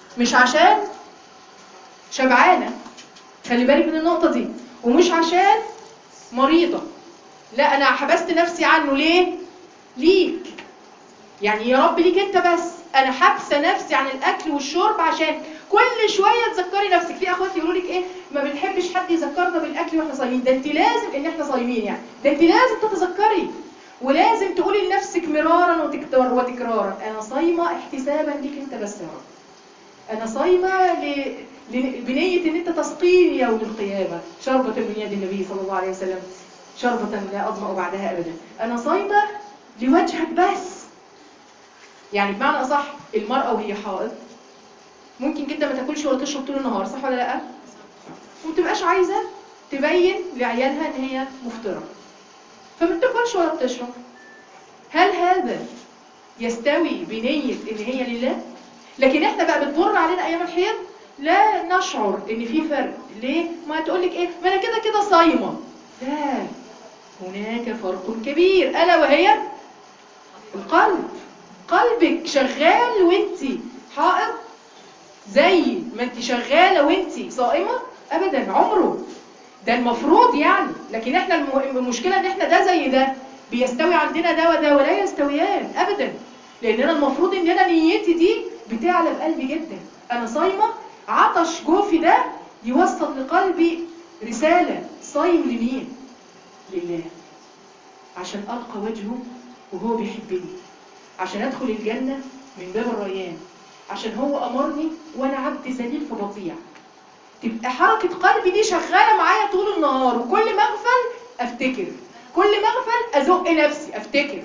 مش عشان شبعانه خلي بالك من النقطه دي ومش عشان مريضه لا انا حبست نفسي عنه ليه ليك يعني يا رب ليك انت بس انا حابسه نفسي عن الاكل والشرب عشان كل شويه تذكري نفسك في اخوات يقولوا لك ايه ما بنحبش حد يذكرنا بالاكل واحنا صايمين ده انت لازم ان احنا صايمين يعني ده انت لازم تتذكري ولازم تقولي لنفسك مرارا وتكرارا وتكرارا انا صايمه احتسابا ليك انت بس يا رب انا صايمه ل... ل... بنيه ان انت تسقيني يوم القيامه شربه من يد النبي صلى الله عليه وسلم شربه لا اظما بعدها ابدا انا صايمه لوجهك بس يعني بمعنى اصح المراه وهي حائض ممكن جدا ما تاكلش ولا تشرب طول النهار صح ولا لا وما تبقاش عايزه تبين لعيالها ان هي مفطره فما بتاكلش ولا بتشرب هل هذا يستوي بنيه ان هي لله لكن احنا بقى بتمر علينا ايام الحيض لا نشعر ان في فرق ليه ما تقول لك ايه ما انا كده كده صايمه لا هناك فرق كبير الا وهي القلب قلبك شغال وانت حائض زي ما انت شغاله وانت صائمه ابدا عمره ده المفروض يعني لكن احنا الم- المشكله ان احنا ده زي ده بيستوي عندنا ده وده ولا يستويان ابدا لان انا المفروض ان انا نيتي دي بتعلى بقلبي جدا انا صايمه عطش جوفي ده يوصل لقلبي رساله صايم لمين لله عشان القى وجهه وهو بيحبني عشان ادخل الجنه من باب الريان عشان هو امرني وانا عبد ذليل فبطيع تبقى حركه قلبي دي شغاله معايا طول النهار وكل ما اغفل افتكر كل ما اغفل ازق نفسي افتكر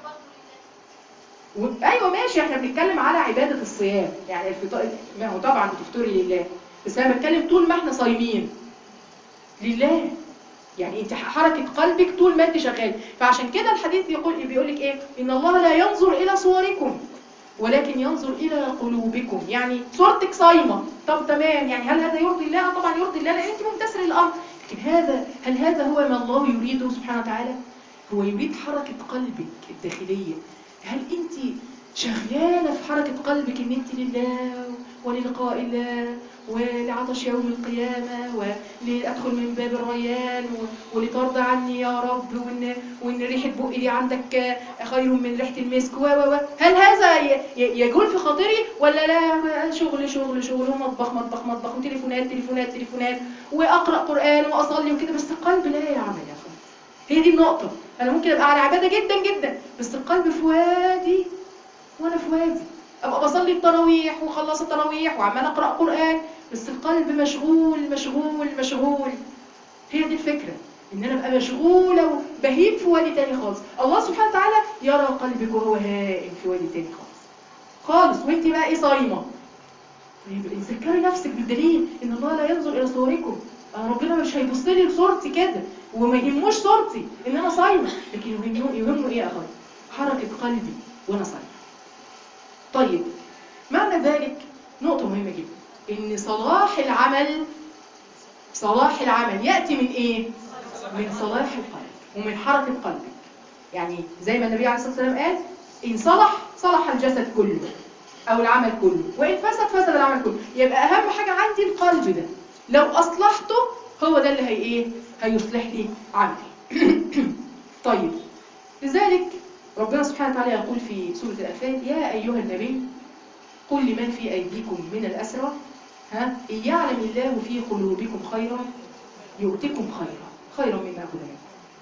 و... ايوه ماشي احنا بنتكلم على عباده الصيام يعني الفطار ما هو طبعا بتفطري لله بس انا بتكلم طول ما احنا صايمين لله يعني انت حركه قلبك طول ما انت شغال فعشان كده الحديث يقول بيقول لك ايه ان الله لا ينظر الى صوركم ولكن ينظر الى قلوبكم يعني صورتك صايمه طب تمام يعني هل هذا يرضي الله طبعا يرضي الله لان انت ممتثله للامر لكن هذا هل هذا هو ما الله يريده سبحانه وتعالى هو يريد حركه قلبك الداخليه هل انت شغاله في حركه قلبك ان انت لله وللقاء الله ولعطش يوم القيامة ولأدخل من باب الريان و- ولترضى عني يا رب وإن, وإن ريحة بقي دي عندك خير من ريحة المسك و و و هل هذا ي- ي- يجول في خاطري ولا لا شغل شغل شغل ومطبخ مطبخ مطبخ وتليفونات تليفونات تليفونات وأقرأ قرآن وأصلي وكده بس القلب لا يعمل يا أخوان هي دي النقطة أنا ممكن أبقى على عبادة جدا جدا بس القلب في وادي وأنا في وادي ابقى بصلي التراويح وخلص التراويح وعمال اقرا قران بس القلب مشغول مشغول مشغول هي دي الفكره ان انا ابقى مشغوله وبهيم في وادي تاني خالص الله سبحانه وتعالى يرى قلبك وهو هائم في وادي تاني خالص خالص وانت بقى ايه صايمه يبقى ذكري نفسك بالدليل ان الله لا ينظر الى صوركم انا ربنا مش هيبص لي لصورتي كده وما يهموش صورتي ان انا صايمه لكن يهمه يهمه ايه يا اخويا حركه قلبي وانا صايمه طيب معنى ذلك نقطة مهمة جدا إن صلاح العمل صلاح العمل يأتي من إيه؟ من صلاح القلب ومن حركة قلبك يعني زي ما النبي عليه الصلاة والسلام قال إن صلح صلح الجسد كله أو العمل كله وإن فسد فسد العمل كله يبقى أهم حاجة عندي القلب ده لو أصلحته هو ده اللي هي إيه؟ هيصلح لي عملي طيب لذلك ربنا سبحانه وتعالى يقول في سورة الأنفال يا أيها النبي قل لمن في أيديكم من الأسرى ها إن يعلم الله في قلوبكم خيرا يؤتكم خيرا خيرا مما أخذ منكم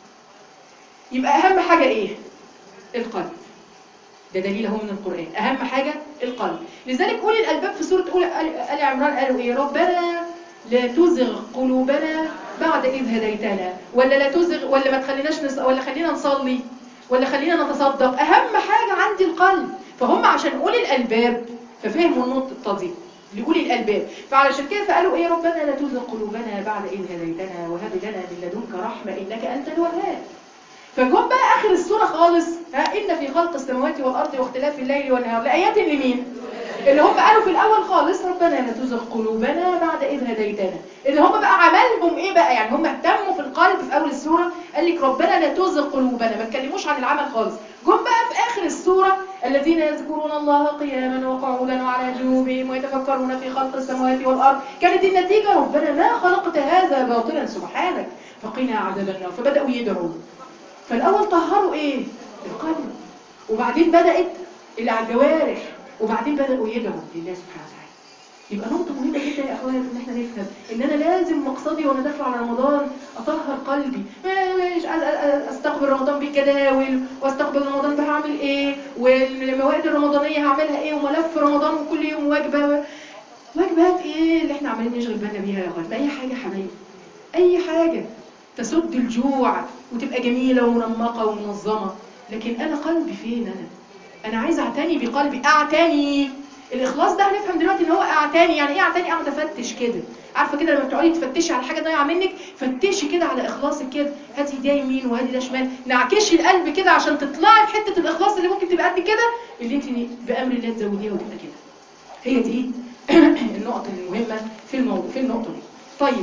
يبقى أهم حاجة إيه؟ القلب ده دليل اهو من القرآن أهم حاجة القلب لذلك أولي الألباب في سورة أولي آل عمران قالوا إيه ربنا لا تزغ قلوبنا بعد إذ هديتنا ولا لا تزغ ولا ما تخليناش نص... ولا خلينا نصلي ولا خلينا نتصدق أهم حاجة عندي القلب فهم عشان أولي الألباب ففهموا النقطة دي لأولي الألباب فعلشان كده فقالوا إيه ربنا لا تزغ قلوبنا بعد إذ هديتنا وهب لنا من لدنك رحمة إنك أنت الوهاب فجم بقى آخر السورة خالص ها إن في خلق السماوات والأرض واختلاف الليل والنهار لآيات لمين؟ اللي هم قالوا في الأول خالص ربنا لا تزغ قلوبنا بعد إذ هديتنا اللي هم بقى عملهم إيه بقى يعني هم اهتموا في القلب في أول السورة قال لك ربنا لا تزغ قلوبنا ما اتكلموش عن العمل خالص جم بقى في آخر اخر السوره الذين يذكرون الله قياما وقعودا وعلى جنوبهم ويتفكرون في خلق السماوات والارض كانت النتيجه ربنا ما خلقت هذا باطلا سبحانك فقنا عذاب النار فبداوا يدعوا فالاول طهروا ايه القلب وبعدين بدات اللي على الجوارح وبعدين بداوا يدعوا لله سبحانه وتعالى يبقى نقطة مهمة جدا يا اخوات ان احنا نفهم ان انا لازم مقصدي وانا داخله على رمضان اطهر قلبي مش استقبل رمضان بالجداول واستقبل رمضان بعمل ايه والموائد الرمضانية هعملها ايه وملف رمضان وكل يوم وجبة وجبات ايه اللي احنا عمالين نشغل بالنا بيها يا اخوات اي حاجة حبايبي اي حاجة تسد الجوع وتبقى جميلة ومنمقة ومنظمة لكن انا قلبي فين انا انا عايزه اعتني بقلبي اعتني الاخلاص ده هنفهم دلوقتي ان هو اعتني يعني ايه اعتني اقعد افتش كده عارفه كده لما بتقعدي تفتشي على حاجه ضايعه منك فتشي كده على اخلاصك كده هاتي ده يمين وهاتي ده شمال نعكشي القلب كده عشان تطلعي في حته الاخلاص اللي ممكن تبقى قد كده اللي انت بامر الله تزوديها وتبقى كده هي دي النقطه المهمه في الموضوع في النقطه دي طيب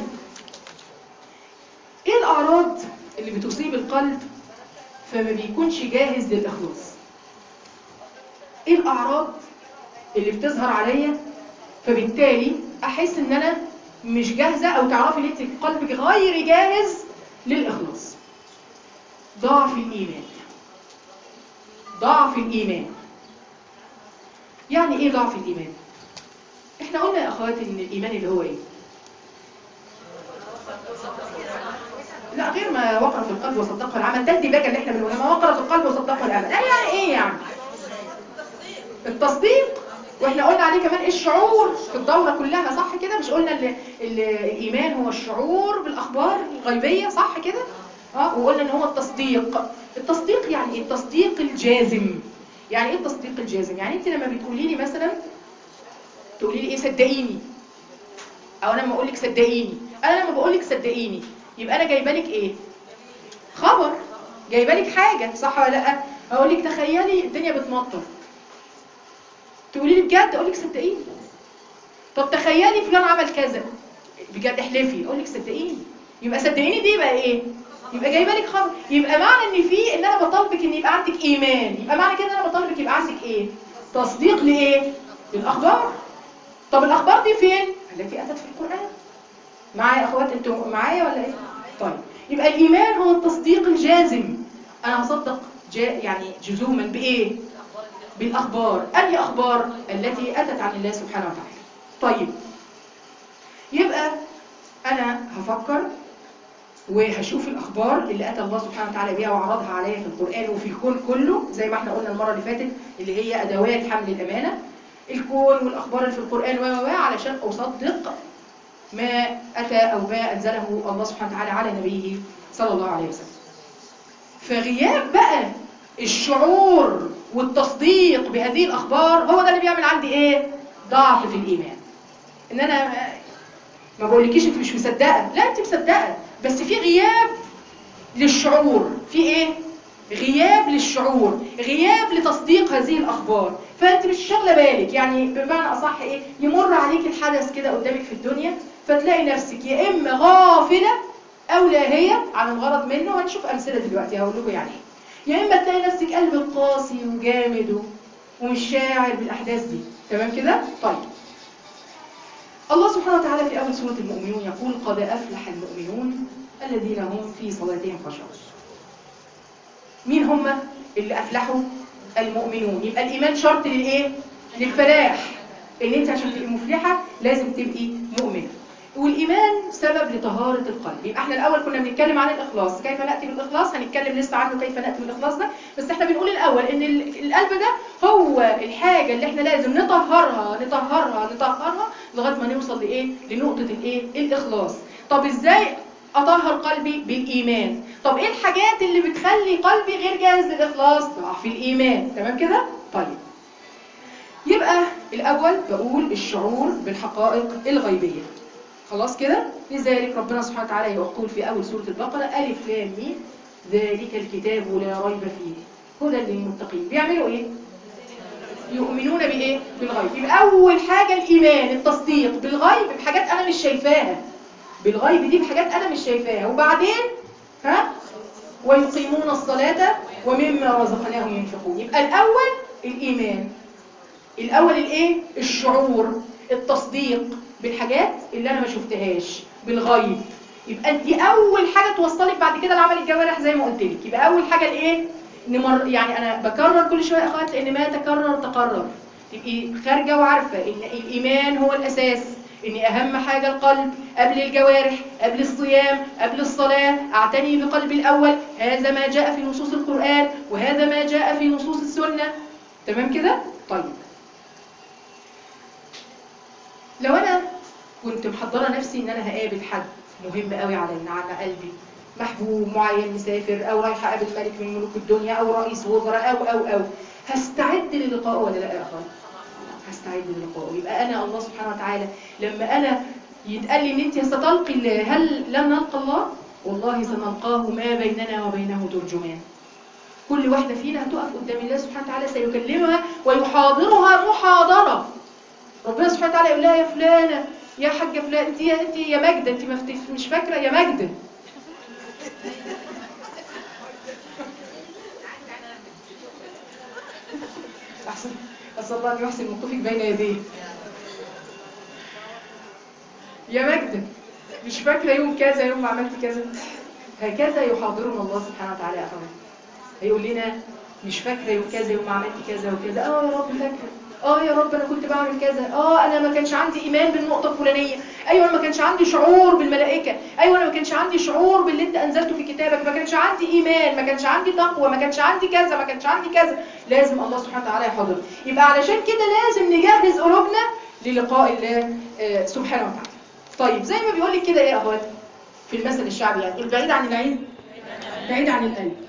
ايه الاعراض اللي بتصيب القلب فما بيكونش جاهز للاخلاص ايه الاعراض اللي بتظهر عليا فبالتالي احس ان انا مش جاهزه او تعرفي ان انت قلبك غير جاهز للاخلاص ضعف الايمان ضعف الايمان يعني ايه ضعف الايمان احنا قلنا يا اخواتي ان الايمان اللي هو ايه لا غير ما وقر في القلب وصدقه العمل ده الدباجه اللي احنا بنقولها ما وقر في القلب وصدقه العمل لا يعني ايه يعني التصديق واحنا قلنا عليه كمان الشعور في الدورة كلها صح كده مش قلنا ال ال الايمان هو الشعور بالاخبار الغيبية صح كده اه وقلنا ان هو التصديق التصديق يعني ايه التصديق الجازم يعني ايه التصديق الجازم يعني انت لما بتقولي لي مثلا تقولي لي ايه صدقيني او انا لما اقول لك صدقيني انا لما بقول لك صدقيني يبقى انا جايبه لك ايه خبر جايبه لك حاجه صح ولا لا اقول لك تخيلي الدنيا بتمطر تقولي لي بجد اقول لك صدقيني طب تخيلي فلان عمل كذا بجد احلفي اقول لك صدقيني يبقى صدقيني دي يبقى ايه يبقى جايبه لك خبر يبقى معنى ان في ان انا بطالبك ان يبقى عندك ايمان يبقى معنى كده ان انا بطالبك يبقى عندك ايه تصديق لايه للاخبار طب الاخبار دي فين التي اتت في القران معايا يا اخوات انتوا معايا ولا ايه طيب يبقى الايمان هو التصديق الجازم انا هصدق جا يعني جزوما بايه بالأخبار أي أخبار التي أتت عن الله سبحانه وتعالى طيب يبقى أنا هفكر وهشوف الأخبار اللي أتى الله سبحانه وتعالى بها وعرضها عليا في القرآن وفي الكون كله زي ما احنا قلنا المرة اللي فاتت اللي هي أدوات حمل الأمانة الكون والأخبار اللي في القرآن و علشان أصدق ما أتى أو ما أنزله الله سبحانه وتعالى على نبيه صلى الله عليه وسلم فغياب بقى الشعور والتصديق بهذه الأخبار هو ده اللي بيعمل عندي إيه؟ ضعف في الإيمان إن أنا ما بقولكيش أنت مش مصدقة لا أنت مصدقة بس في غياب للشعور في إيه؟ غياب للشعور غياب لتصديق هذه الأخبار فأنت مش شاغلة بالك يعني بمعنى أصح إيه؟ يمر عليك الحدث كده قدامك في الدنيا فتلاقي نفسك يا إما غافلة أو لاهية عن الغرض منه هنشوف أمثلة دلوقتي هقول لكم يعني إيه يا إما تلاقي نفسك قلبك قاسي وجامد ومش شاعر بالأحداث دي تمام كده؟ طيب الله سبحانه وتعالى في أول سورة المؤمنون يقول قد أفلح المؤمنون الذين هم في صلاتهم خشعون مين هم اللي أفلحوا المؤمنون يبقى الإيمان شرط للإيه؟ للفلاح إن أنت عشان تبقي مفلحة لازم تبقي مؤمنة والإيمان سبب لطهارة القلب يبقى احنا الأول كنا بنتكلم عن الإخلاص كيف نأتي بالإخلاص هنتكلم لسه عنه كيف نأتي بالإخلاص ده بس احنا بنقول الأول إن القلب ده هو الحاجة اللي احنا لازم نطهرها نطهرها نطهرها لغاية ما نوصل لإيه لنقطة الإيه الإخلاص طب إزاي أطهر قلبي بالإيمان طب إيه الحاجات اللي بتخلي قلبي غير جاهز للإخلاص ضعف الإيمان تمام كده طيب يبقى الأول بقول الشعور بالحقائق الغيبية خلاص كده لذلك ربنا سبحانه وتعالى يقول في أول سورة البقرة ألف لام ميم ذلك الكتاب لا ريب فيه هدى للمتقين بيعملوا إيه؟ يؤمنون بإيه؟ بالغيب يبقى أول حاجة الإيمان التصديق بالغيب بحاجات أنا مش شايفاها بالغيب دي بحاجات أنا مش شايفاها وبعدين ها ويقيمون الصلاة ومما رزقناهم ينفقون يبقى الأول الإيمان الأول الإيه؟ الشعور التصديق بالحاجات اللي أنا ما شفتهاش بالغيب يبقى دي أول حاجة توصلك بعد كده لعمل الجوارح زي ما قلت لك يبقى أول حاجة الإيه؟ نمر يعني أنا بكرر كل شوية يا أخوات لأن ما تكرر تقرر تبقي خارجة وعارفة إن الإيمان هو الأساس إن أهم حاجة القلب قبل الجوارح قبل الصيام قبل الصلاة أعتني بقلبي الأول هذا ما جاء في نصوص القرآن وهذا ما جاء في نصوص السنة تمام كده؟ طيب لو أنا كنت محضرة نفسي إن أنا هقابل حد مهم قوي على على قلبي محبوب معين مسافر أو رايحة أقابل ملك من ملوك الدنيا أو رئيس وزراء أو أو أو هستعد للقاء ولا لا يا أخوان؟ هستعد للقاء يبقى أنا الله سبحانه وتعالى لما أنا يتقال لي إن أنت ستلقي الله هل لن نلقى الله؟ والله سنلقاه ما بيننا وبينه ترجمان كل واحدة فينا هتقف قدام الله سبحانه وتعالى سيكلمها ويحاضرها محاضرة ربنا سبحانه وتعالى يقول لها يا فلانة يا حاجة فلان انت يا انت يا ماجدة انت مش فاكرة يا ماجدة أحسن أسأل الله أن يحسن موقفك بين يديه يا ماجدة مش فاكرة يوم كذا يوم ما عملت كذا هكذا يحاضرنا الله سبحانه وتعالى يا أخوان هيقول لنا مش فاكرة يوم كذا يوم ما عملت كذا وكذا اه يا رب فاكرة اه يا رب انا كنت بعمل كذا اه انا ما كانش عندي ايمان بالنقطه الفلانيه ايوه انا ما كانش عندي شعور بالملائكه ايوه انا ما كانش عندي شعور باللي انت انزلته في كتابك ما كانش عندي ايمان ما كانش عندي تقوى ما كانش عندي كذا ما كانش عندي كذا لازم الله سبحانه وتعالى يحضر يبقى علشان كده لازم نجهز قلوبنا للقاء الله آه سبحانه وتعالى طيب زي ما بيقول لك كده ايه يا اخواتي في المثل الشعبي يعني البعيد عن العين بعيد عن القلب